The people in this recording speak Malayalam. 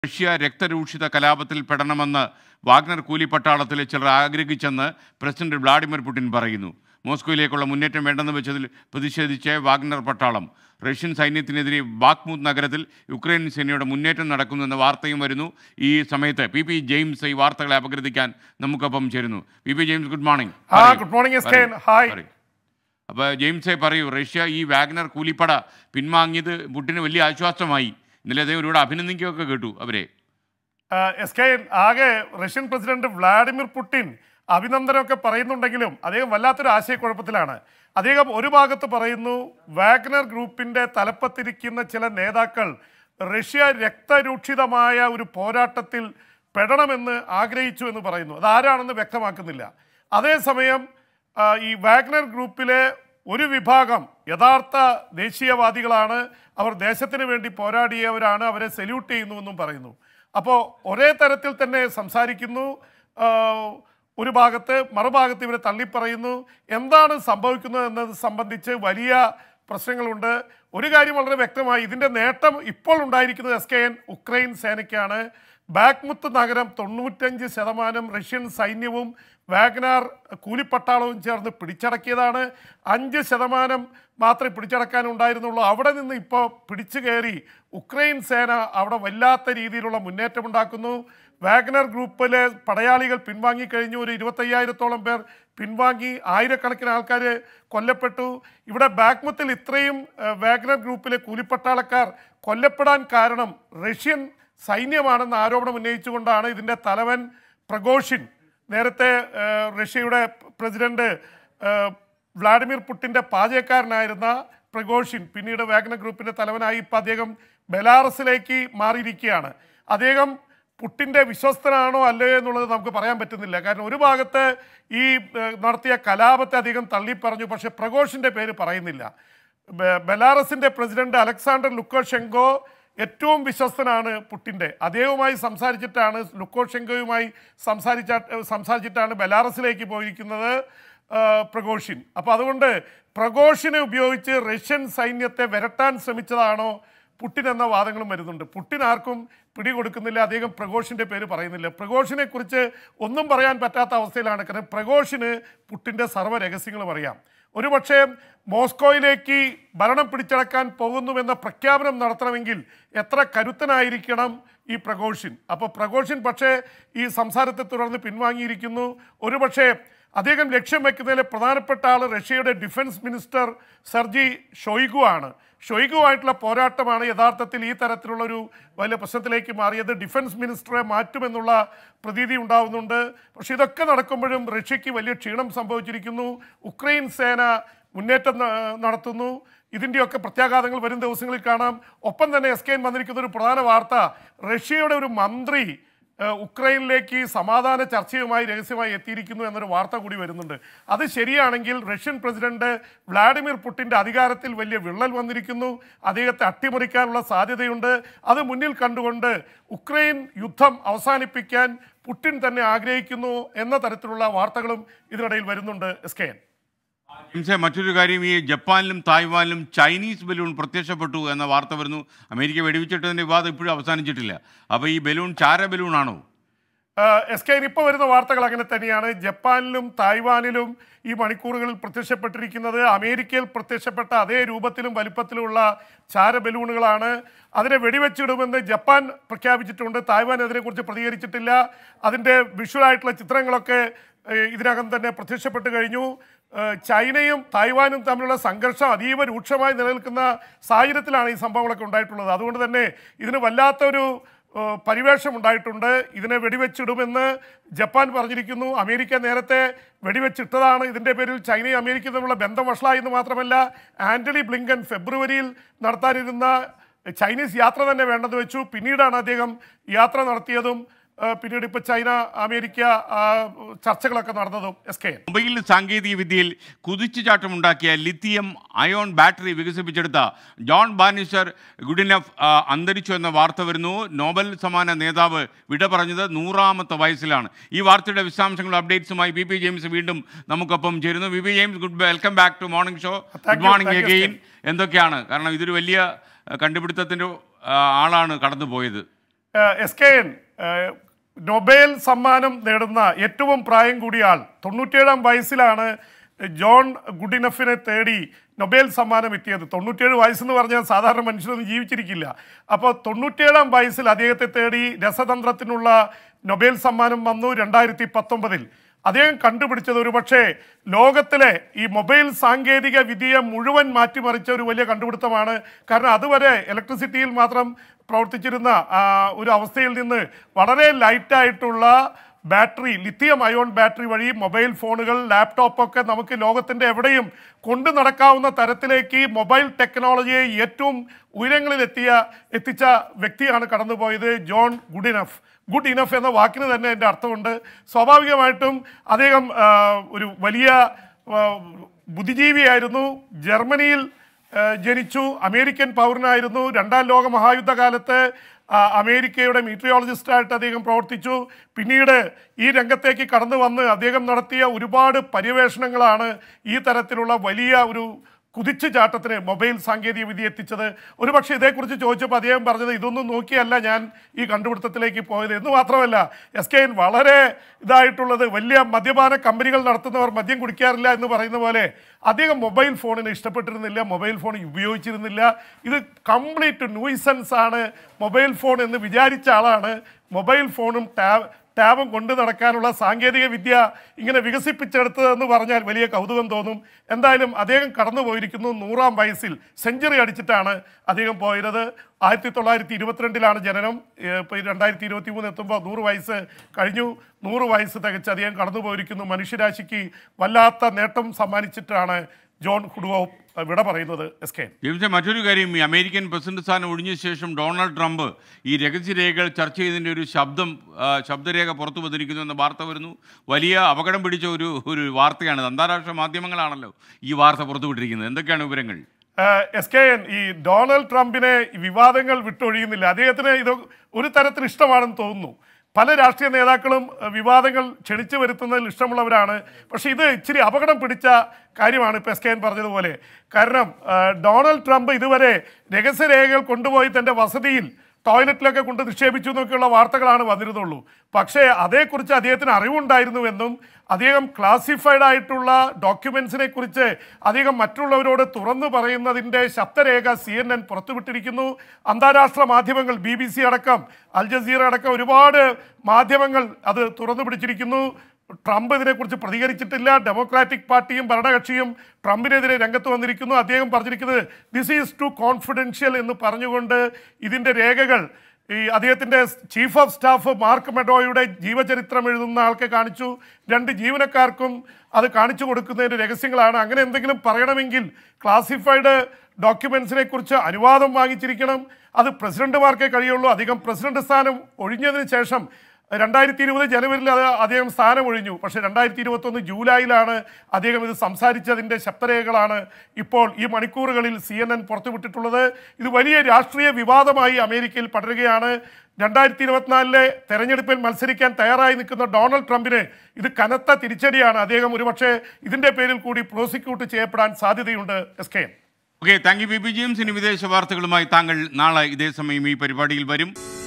റഷ്യ രക്തരൂക്ഷിത കലാപത്തിൽ പെടണമെന്ന് വാഗ്നർ കൂലിപ്പട്ടാളത്തിലെ ചിലർ ആഗ്രഹിച്ചെന്ന് പ്രസിഡന്റ് വ്ളാഡിമിർ പുടിൻ പറയുന്നു മോസ്കോയിലേക്കുള്ള മുന്നേറ്റം വേണ്ടെന്ന് വെച്ചതിൽ പ്രതിഷേധിച്ച് വാഗ്നർ പട്ടാളം റഷ്യൻ സൈന്യത്തിനെതിരെ ബാക്മൂത്ത് നഗരത്തിൽ യുക്രൈൻ സേനയുടെ മുന്നേറ്റം നടക്കുന്നുവെന്ന വാർത്തയും വരുന്നു ഈ സമയത്ത് പി പി ജെയിംസ് ഈ വാർത്തകളെ അപഗ്രഥിക്കാൻ നമുക്കൊപ്പം ചേരുന്നു P P James good morning ആ, good morning, S K. Hi. അപ്പോൾ ജെയിംസെ പറയൂ റഷ്യ ഈ വാഗ്നർ കൂലിപ്പട പിൻവാങ്ങിയത് പുട്ടിന് വലിയ ആശ്വാസമായി ഇന്നലെ അദ്ദേഹം ഒരുപാട് അഭിനന്ദിക്കുകയൊക്കെ കേട്ടു അവരെ ആ, എസ് കെ ആകെ റഷ്യൻ പ്രസിഡന്റ് വ്ളാഡിമിർ പുടിൻ അഭിനന്ദനമൊക്കെ പറയുന്നുണ്ടെങ്കിലും അദ്ദേഹം വല്ലാത്തൊരു ആശയക്കുഴപ്പത്തിലാണ് അദ്ദേഹം ഒരു ഭാഗത്ത് പറയുന്നു വാഗ്നർ ഗ്രൂപ്പിന്റെ തലപ്പത്തിരിക്കുന്ന ചില നേതാക്കൾ റഷ്യ രക്തരൂക്ഷിതമായ ഒരു പോരാട്ടത്തിൽ പെടണമെന്ന് ആഗ്രഹിച്ചു എന്ന് പറയുന്നു അത് ആരാണെന്ന് വ്യക്തമാക്കുന്നില്ല അതേസമയം ആ, ഈ വാഗ്നർ ഗ്രൂപ്പിലെ ഒരു വിഭാഗം യഥാർത്ഥ ദേശീയവാദികളാണ് അവർ ദേശത്തിന് വേണ്ടി പോരാടിയവരാണ് അവരെ സല്യൂട്ട് ചെയ്യുന്നുവെന്നും പറയുന്നു അപ്പോൾ ഒരേ തരത്തിൽ തന്നെ സംസാരിക്കുന്നു ആ, ഒരു ഭാഗത്ത് മറുഭാഗത്ത് ഇവരെ തള്ളിപ്പറയുന്നു എന്താണ് സംഭവിക്കുന്നത് എന്നത് സംബന്ധിച്ച് വലിയ പ്രശ്നങ്ങളുണ്ട് ഒരു കാര്യം വളരെ വ്യക്തമായി ഇതിൻ്റെ നേട്ടം ഇപ്പോൾ ഉണ്ടായിരിക്കുന്നത് എസ് കെ എൻ ഉക്രൈൻ സേനയ്ക്കാണ് ബാക്മുത്ത് നഗരം തൊണ്ണൂറ്റഞ്ച് ശതമാനം റഷ്യൻ സൈന്യവും വാഗ്നാർ കൂലിപ്പട്ടാളവും ചേർന്ന് പിടിച്ചടക്കിയതാണ് അഞ്ച് ശതമാനം മാത്രമേ പിടിച്ചടക്കാനുണ്ടായിരുന്നുള്ളൂ അവിടെ നിന്ന് ഇപ്പോൾ പിടിച്ചു കയറി ഉക്രൈൻ സേന അവിടെ വല്ലാത്ത രീതിയിലുള്ള മുന്നേറ്റമുണ്ടാക്കുന്നു വാഗ്നർ ഗ്രൂപ്പിലെ പടയാളികൾ പിൻവാങ്ങിക്കഴിഞ്ഞു ഒരു ഇരുപത്തയ്യായിരത്തോളം പേർ പിൻവാങ്ങി ആയിരക്കണക്കിന് ആൾക്കാർ കൊല്ലപ്പെട്ടു ഇവിടെ ബാക്മുത്തിൽ ഇത്രയും ഏഹ്, വാഗ്നർ ഗ്രൂപ്പിലെ കൂലിപ്പട്ടാളക്കാർ കൊല്ലപ്പെടാൻ കാരണം റഷ്യൻ സൈന്യമാണെന്ന് ആരോപണം ഉന്നയിച്ചുകൊണ്ടാണ് ഇതിൻ്റെ തലവൻ പ്രഗോഷിൻ നേരത്തെ ഏഹ്, റഷ്യയുടെ പ്രസിഡന്റ് ഏഹ്, വ്ളാഡിമിർ പുട്ടിൻ്റെ പാചകക്കാരനായിരുന്ന പ്രഗോഷിൻ പിന്നീട് വാഗ്നർ ഗ്രൂപ്പിൻ്റെ തലവനായി ഇപ്പം അദ്ദേഹം ബെലാറസിലേക്ക് മാറിയിരിക്കുകയാണ് അദ്ദേഹം പുട്ടിൻ്റെ വിശ്വസ്തനാണോ അല്ലയോ എന്നുള്ളത് നമുക്ക് പറയാൻ പറ്റുന്നില്ല കാരണം ഒരു ഭാഗത്ത് ഈ ഏഹ്, നടത്തിയ കലാപത്തെ അധികം തള്ളിപ്പറഞ്ഞു പക്ഷേ പ്രഗോഷിൻ്റെ പേര് പറയുന്നില്ല ബെ- ബെലാറസിന്റെ പ്രസിഡന്റ് അലക്സാണ്ടർ ലുക്കോഷെങ്കോ ഏറ്റവും വിശ്വസ്തനാണ് പുട്ടിൻ്റെ അദ്ദേഹവുമായി സംസാരിച്ചിട്ടാണ് ലുക്കോഷെങ്കോയുമായി സംസാരിച്ച സംസാരിച്ചിട്ടാണ് ബെലാറസിലേക്ക് പോയിരിക്കുന്നത് ആ, പ്രഗോഷിൻ അപ്പോൾ അതുകൊണ്ട് പ്രഗോഷിനെ ഉപയോഗിച്ച് റഷ്യൻ സൈന്യത്തെ വിരട്ടാൻ ശ്രമിച്ചതാണോ പുട്ടിൻ എന്ന വാദങ്ങളും വരുന്നുണ്ട് പുട്ടിൻ ആർക്കും പിടികൊടുക്കുന്നില്ല അദ്ദേഹം പ്രഘോഷിൻ്റെ പേര് പറയുന്നില്ല പ്രഘോഷിനെ കുറിച്ച് ഒന്നും പറയാൻ പറ്റാത്ത അവസ്ഥയിലാണ് കാരണം പ്രഘോഷിന് പുട്ടിൻ്റെ സർവ്വ രഹസ്യങ്ങളും അറിയാം ഒരുപക്ഷെ മോസ്കോയിലേക്ക് ഭരണം പിടിച്ചടക്കാൻ പോകുന്നുവെന്ന പ്രഖ്യാപനം നടത്തണമെങ്കിൽ എത്ര കരുത്തനായിരിക്കണം ഈ പ്രഘോഷിൻ അപ്പോൾ പ്രഘോഷിൻ പക്ഷേ ഈ സംസാരത്തെ തുടർന്ന് പിൻവാങ്ങിയിരിക്കുന്നു ഒരുപക്ഷെ അദ്ദേഹം ലക്ഷ്യം വെക്കുന്നതിലെ പ്രധാനപ്പെട്ട ആൾ റഷ്യയുടെ ഡിഫൻസ് മിനിസ്റ്റർ സർജി ഷൊയ്ഗു ആണ് ഷൊയ്ഗുവായിട്ടുള്ള പോരാട്ടമാണ് യഥാർത്ഥത്തിൽ ഈ തരത്തിലുള്ളൊരു വലിയ പ്രശ്നത്തിലേക്ക് മാറിയത് ഡിഫൻസ് മിനിസ്റ്ററെ മാറ്റുമെന്നുള്ള പ്രതീതി ഉണ്ടാവുന്നുണ്ട് പക്ഷേ ഇതൊക്കെ നടക്കുമ്പോഴും റഷ്യക്ക് വലിയ ക്ഷീണം സംഭവിച്ചിരിക്കുന്നു ഉക്രൈൻ സേന മുന്നേറ്റം ന- നടത്തുന്നു ഇതിൻ്റെയൊക്കെ പ്രത്യാഘാതങ്ങൾ വരും ദിവസങ്ങളിൽ കാണാം ഒപ്പം തന്നെ എസ് കെൻ വന്നിരിക്കുന്ന ഒരു പ്രധാന വാർത്ത റഷ്യയുടെ ഒരു മന്ത്രി ഏഹ് ഉക്രൈനിലേക്ക് സമാധാന ചർച്ചയുമായി രഹസ്യമായി എത്തിയിരിക്കുന്നു എന്നൊരു വാർത്ത കൂടി വരുന്നുണ്ട് അത് ശരിയാണെങ്കിൽ റഷ്യൻ പ്രസിഡന്റ് വ്ളാഡിമിർ പുട്ടിൻ്റെ അധികാരത്തിൽ വലിയ വിള്ളൽ വന്നിരിക്കുന്നു അദ്ദേഹത്തെ അട്ടിമറിക്കാനുള്ള സാധ്യതയുണ്ട് അത് മുന്നിൽ കണ്ടുകൊണ്ട് ഉക്രൈൻ യുദ്ധം അവസാനിപ്പിക്കാൻ പുട്ടിൻ തന്നെ ആഗ്രഹിക്കുന്നു എന്ന തരത്തിലുള്ള വാർത്തകളും ഇതിനിടയിൽ വരുന്നുണ്ട് എസ് കെ എൻ ജെയിംസെ മറ്റൊരു കാര്യം ഈ ജപ്പാനിലും തായ്വാനിലും ചൈനീസ് ബലൂൺ പ്രത്യക്ഷപ്പെട്ടു എന്ന വാർത്ത വരുന്നു അമേരിക്ക വെടിവെച്ചിട്ടതിൻ്റെ വിവാദം ഇപ്പോഴും അവസാനിച്ചിട്ടില്ല അപ്പോൾ ഈ ബലൂൺ ചാര ബലൂൺ ആണോ എസ് കെ ഇപ്പോൾ വരുന്ന വാർത്തകൾ അങ്ങനെ തന്നെയാണ് ജപ്പാനിലും തായ്വാനിലും ഈ മണിക്കൂറുകളിൽ പ്രത്യക്ഷപ്പെട്ടിരിക്കുന്നത് അമേരിക്കയിൽ പ്രത്യക്ഷപ്പെട്ട അതേ രൂപത്തിലും വലിപ്പത്തിലുമുള്ള ചാര ബലൂണുകളാണ് അതിനെ വെടിവെച്ചിടുമെന്ന് ജപ്പാൻ പ്രഖ്യാപിച്ചിട്ടുണ്ട് തായ്വാൻ അതിനെക്കുറിച്ച് പ്രതികരിച്ചിട്ടില്ല അതിൻ്റെ വിഷ്വലായിട്ടുള്ള ചിത്രങ്ങളൊക്കെ ഏഹ്, ഇതിനകം തന്നെ പ്രത്യക്ഷപ്പെട്ട് കഴിഞ്ഞു ഏഹ്, ചൈനയും തായ്വാനും തമ്മിലുള്ള സംഘർഷം അതീവ രൂക്ഷമായി നിലനിൽക്കുന്ന സാഹചര്യത്തിലാണ് ഈ സംഭവങ്ങളൊക്കെ ഉണ്ടായിട്ടുള്ളത് അതുകൊണ്ട് തന്നെ ഇതിന് വല്ലാത്തൊരു ഏഹ് പരിവേഷം ഉണ്ടായിട്ടുണ്ട് ഇതിനെ വെടിവെച്ചിടുമെന്ന് ജപ്പാൻ പറഞ്ഞിരിക്കുന്നു അമേരിക്ക നേരത്തെ വെടിവെച്ചിട്ടതാണ് ഇതിൻ്റെ പേരിൽ ചൈനയും അമേരിക്കയും തമ്മിലുള്ള ബന്ധം വഷളായി എന്ന് മാത്രമല്ല ആന്റണി ബ്ലിങ്കൻ ഫെബ്രുവരിയിൽ നടത്താനിരുന്ന ചൈനീസ് യാത്ര തന്നെ വേണ്ടെന്ന് വെച്ചു പിന്നീടാണ് അദ്ദേഹം യാത്ര നടത്തിയതും ഏഹ് പിന്നീട് ഇപ്പോൾ ചൈന അമേരിക്ക ആ, ചർച്ചകളൊക്കെ നടന്നതും എസ് കെ മൊബൈൽ സാങ്കേതിക വിദ്യയിൽ കുതിച്ചുചാട്ടമുണ്ടാക്കിയ ലിത്തിയം അയോൺ ബാറ്ററി വികസിപ്പിച്ചെടുത്ത ജോൺ ബാനിഷർ ഗുഡിനഫ് ആ, അന്തരിച്ചു എന്ന വാർത്ത വരുന്നു നോബൽ സമ്മാന നേതാവ് വിട പറഞ്ഞത് നൂറാമത്തെ വയസ്സിലാണ് ഈ വാർത്തയുടെ വിശദാംശങ്ങളും അപ്ഡേറ്റ്സുമായി ബി പി ജെയിംസ് വീണ്ടും നമുക്കൊപ്പം ചേരുന്നു B P James good welcome back to morning show Thank good you, morning thank you, again എന്തൊക്കെയാണ് കാരണം ഇതൊരു വലിയ ആ, കണ്ടുപിടുത്തത്തിൻ്റെ ആ, ആളാണ് കടന്നു പോയത് എസ് കെ എൻ നൊബേൽ സമ്മാനം നേടുന്ന ഏറ്റവും പ്രായം കൂടിയ ആൾ തൊണ്ണൂറ്റിയേഴാം വയസ്സിലാണ് ജോൺ ഗുഡിനഫിനെ തേടി നൊബേൽ സമ്മാനം എത്തിയത് തൊണ്ണൂറ്റിയേഴ് വയസ്സെന്ന് പറഞ്ഞാൽ സാധാരണ മനുഷ്യരൊന്നും ജീവിച്ചിരിക്കില്ല അപ്പോൾ തൊണ്ണൂറ്റിയേഴാം വയസ്സിൽ അദ്ദേഹത്തെ തേടി രസതന്ത്രത്തിനുള്ള നൊബേൽ സമ്മാനം വന്നു രണ്ടായിരത്തി പത്തൊമ്പതിൽ അദ്ദേഹം കണ്ടുപിടിച്ചത് ഒരു പക്ഷേ ലോകത്തിലെ ഈ മൊബൈൽ സാങ്കേതിക വിദ്യയെ മുഴുവൻ മാറ്റിമറിച്ച ഒരു വലിയ കണ്ടുപിടുത്തമാണ് കാരണം അതുവരെ ഇലക്ട്രിസിറ്റിയിൽ മാത്രം പ്രവർത്തിച്ചിരുന്ന ആ, ഒരു അവസ്ഥയിൽ നിന്ന് വളരെ ലൈറ്റായിട്ടുള്ള ബാറ്ററി ലിത്തിയം അയോൺ ബാറ്ററി വഴി മൊബൈൽ ഫോണുകൾ ലാപ്ടോപ്പൊക്കെ നമുക്ക് ലോകത്തിൻ്റെ എവിടെയും കൊണ്ടു നടക്കാവുന്ന തരത്തിലേക്ക് മൊബൈൽ ടെക്നോളജിയെ ഏറ്റവും ഉയരങ്ങളിലെത്തിയ എത്തിച്ച വ്യക്തിയാണ് കടന്നുപോയത് ജോൺ ഗുഡിനഫ് ഗുഡ് ഇനഫ് എന്ന വാക്കിന് തന്നെ എൻ്റെ അർത്ഥമുണ്ട് സ്വാഭാവികമായിട്ടും അദ്ദേഹം ആ, ഒരു വലിയ ആ, ബുദ്ധിജീവിയായിരുന്നു ജർമ്മനിയിൽ ആ, ജനിച്ചു അമേരിക്കൻ പൗരനായിരുന്നു രണ്ടാം ലോക മഹായുദ്ധകാലത്ത് ആ, അമേരിക്കയുടെ മീറ്ററിയോളജിസ്റ്റായിട്ട് അദ്ദേഹം പ്രവർത്തിച്ചു പിന്നീട് ഈ രംഗത്തേക്ക് കടന്നു വന്ന് അദ്ദേഹം നടത്തിയ ഒരുപാട് പര്യവേഷണങ്ങളാണ് ഈ തരത്തിലുള്ള വലിയ ഒരു കുതിച്ചു ചാട്ടത്തിന് മൊബൈൽ സാങ്കേതിക വിദ്യ എത്തിച്ചത് ഒരുപക്ഷെ ഇതേക്കുറിച്ച് ചോദിച്ചപ്പോൾ അദ്ദേഹം പറഞ്ഞത് ഇതൊന്നും നോക്കിയല്ല ഞാൻ ഈ കണ്ടുപിടുത്തത്തിലേക്ക് പോയത് എന്ന് മാത്രമല്ല എസ് കെ എൻ വളരെ ഇതായിട്ടുള്ളത് വലിയ മദ്യപാന കമ്പനികൾ നടത്തുന്നവർ മദ്യം കുടിക്കാറില്ല എന്ന് പറയുന്ന പോലെ അദ്ദേഹം മൊബൈൽ ഫോണിന് ഇഷ്ടപ്പെട്ടിരുന്നില്ല മൊബൈൽ ഫോൺ ഉപയോഗിച്ചിരുന്നില്ല ഇത് കംപ്ലീറ്റ് ന്യൂസൻസ് ആണ് മൊബൈൽ ഫോൺ എന്ന് വിചാരിച്ച ആളാണ് മൊബൈൽ ഫോണും ടാബ് ടാബും കൊണ്ടു നടക്കാനുള്ള സാങ്കേതിക വിദ്യ ഇങ്ങനെ വികസിപ്പിച്ചെടുത്തതെന്ന് പറഞ്ഞാൽ വലിയ കൗതുകം തോന്നും എന്തായാലും അദ്ദേഹം കടന്നു പോയിരിക്കുന്നു നൂറാം വയസ്സിൽ സെഞ്ചുറി അടിച്ചിട്ടാണ് അദ്ദേഹം പോയത് ആയിരത്തി തൊള്ളായിരത്തി ഇരുപത്തിരണ്ടിലാണ് ജനനം ഇപ്പോൾ രണ്ടായിരത്തി ഇരുപത്തി മൂന്ന് എത്തുമ്പോൾ നൂറ് വയസ്സ് കഴിഞ്ഞു നൂറ് വയസ്സ് തികച്ച് അദ്ദേഹം കടന്നു പോയിരിക്കുന്നു മനുഷ്യരാശിക്ക് വല്ലാത്ത നേട്ടം സമ്മാനിച്ചിട്ടാണ് ജോൺ ഹുഡുവോ വിട പറയുന്നത് എസ് കെ ജെയിംസെ മറ്റൊരു കാര്യം ഈ അമേരിക്കൻ പ്രസിഡന്റ് സ്ഥാനം ഒഴിഞ്ഞ ശേഷം ഡൊണാൾഡ് ട്രംപ് ഈ രഹസ്യരേഖകൾ ചർച്ച ചെയ്തതിൻ്റെ ഒരു ശബ്ദം ആ, ശബ്ദരേഖ പുറത്തു വന്നിരിക്കുന്നു എന്ന വാർത്ത വരുന്നു വലിയ അപകടം പിടിച്ച ഒരു ഒരു വാർത്തയാണ് അന്താരാഷ്ട്ര മാധ്യമങ്ങളാണല്ലോ ഈ വാർത്ത പുറത്തുവിട്ടിരിക്കുന്നത് എന്തൊക്കെയാണ് വിവരങ്ങൾ എസ് കെ എൻ ഈ ഡൊണാൾഡ് ട്രംപിനെ ഈ വിവാദങ്ങൾ വിട്ടൊഴിയുന്നില്ല അദ്ദേഹത്തിന് ഇത് ഒരു തരത്തിൽ ഇഷ്ടമാണെന്ന് തോന്നുന്നു പല രാഷ്ട്രീയ നേതാക്കളും അഹ്, വിവാദങ്ങൾ ക്ഷണിച്ചു വരുത്തുന്നതിൽ ഇഷ്ടമുള്ളവരാണ് പക്ഷേ ഇത് ഇച്ചിരി അപകടം പിടിച്ച കാര്യമാണ് ഇപ്പോൾ എസ് കെ എൻ പറഞ്ഞതുപോലെ കാരണം ആ, ഡൊണാൾഡ് ട്രംപ് ഇതുവരെ രഹസ്യരേഖകൾ കൊണ്ടുപോയി തൻ്റെ വസതിയിൽ ടോയ്ലറ്റിലൊക്കെ കൊണ്ട് നിക്ഷേപിച്ചു എന്നൊക്കെയുള്ള വാർത്തകളാണ് വന്നിരുന്നുള്ളൂ പക്ഷേ അതേക്കുറിച്ച് അദ്ദേഹത്തിന് അറിവുണ്ടായിരുന്നുവെന്നും അദ്ദേഹം ക്ലാസിഫൈഡ് ആയിട്ടുള്ള ഡോക്യുമെന്റ്സിനെ കുറിച്ച് അദ്ദേഹം മറ്റുള്ളവരോട് തുറന്നു പറയുന്നതിൻ്റെ ശബ്ദരേഖ സി എൻ എൻ പുറത്തുവിട്ടിരിക്കുന്നു അന്താരാഷ്ട്ര മാധ്യമങ്ങൾ ബി ബി സി അടക്കം അൽ ജസീറ അടക്കം ഒരുപാട് മാധ്യമങ്ങൾ അത് തുറന്നു പിടിച്ചിരിക്കുന്നു ട്രംപ് ഇതിനെക്കുറിച്ച് പ്രതികരിച്ചിട്ടില്ല ഡെമോക്രാറ്റിക് പാർട്ടിയും ഭരണകക്ഷിയും ട്രംപിനെതിരെ രംഗത്ത് വന്നിരിക്കുന്നു അദ്ദേഹം പറഞ്ഞിരിക്കുന്നത് ദിസ് ഈസ് ടു കോൺഫിഡൻഷ്യൽ എന്ന് പറഞ്ഞുകൊണ്ട് ഇതിൻ്റെ രേഖകൾ ഈ അദ്ദേഹത്തിൻ്റെ ചീഫ് ഓഫ് സ്റ്റാഫ് മാർക്ക് മെഡോയുടെ ജീവചരിത്രം എഴുതുന്ന ആൾക്ക് കാണിച്ചു രണ്ട് ജീവനക്കാർക്കും അത് കാണിച്ചു കൊടുക്കുന്നതിൻ്റെ രഹസ്യങ്ങളാണ് അങ്ങനെ എന്തെങ്കിലും പറയണമെങ്കിൽ ക്ലാസിഫൈഡ് ഡോക്യുമെൻസിനെ കുറിച്ച് അനുവാദം വാങ്ങിച്ചിരിക്കണം അത് പ്രസിഡന്റുമാർക്കേ കഴിയുള്ളൂ അധികം പ്രസിഡന്റ് സ്ഥാനം ഒഴിഞ്ഞതിന് ശേഷം രണ്ടായിരത്തി ഇരുപത് ജനുവരിയിൽ അത് അദ്ദേഹം സ്ഥാനം ഒഴിഞ്ഞു പക്ഷേ രണ്ടായിരത്തി ഇരുപത്തൊന്ന് ജൂലൈയിലാണ് അദ്ദേഹം ഇത് സംസാരിച്ചതിൻ്റെ ശബ്ദരേഖകളാണ് ഇപ്പോൾ ഈ മണിക്കൂറുകളിൽ സി എൻ എൻ പുറത്തുവിട്ടിട്ടുള്ളത് ഇത് വലിയ രാഷ്ട്രീയ വിവാദമായി അമേരിക്കയിൽ പടരുകയാണ് രണ്ടായിരത്തി ഇരുപത്തിനാലിലെ തെരഞ്ഞെടുപ്പിൽ മത്സരിക്കാൻ തയ്യാറായി നിൽക്കുന്ന ഡൊണാൾഡ് ട്രംപിന് ഇത് കനത്ത തിരിച്ചടിയാണ് അദ്ദേഹം ഒരുപക്ഷെ ഇതിൻ്റെ പേരിൽ കൂടി പ്രോസിക്യൂട്ട് ചെയ്യപ്പെടാൻ സാധ്യതയുണ്ട് S K okay thank you B B James ഇനി വിദേശ വാർത്തകളുമായി താങ്കൾ നാളെ ഇതേ സമയം ഈ പരിപാടിയിൽ വരും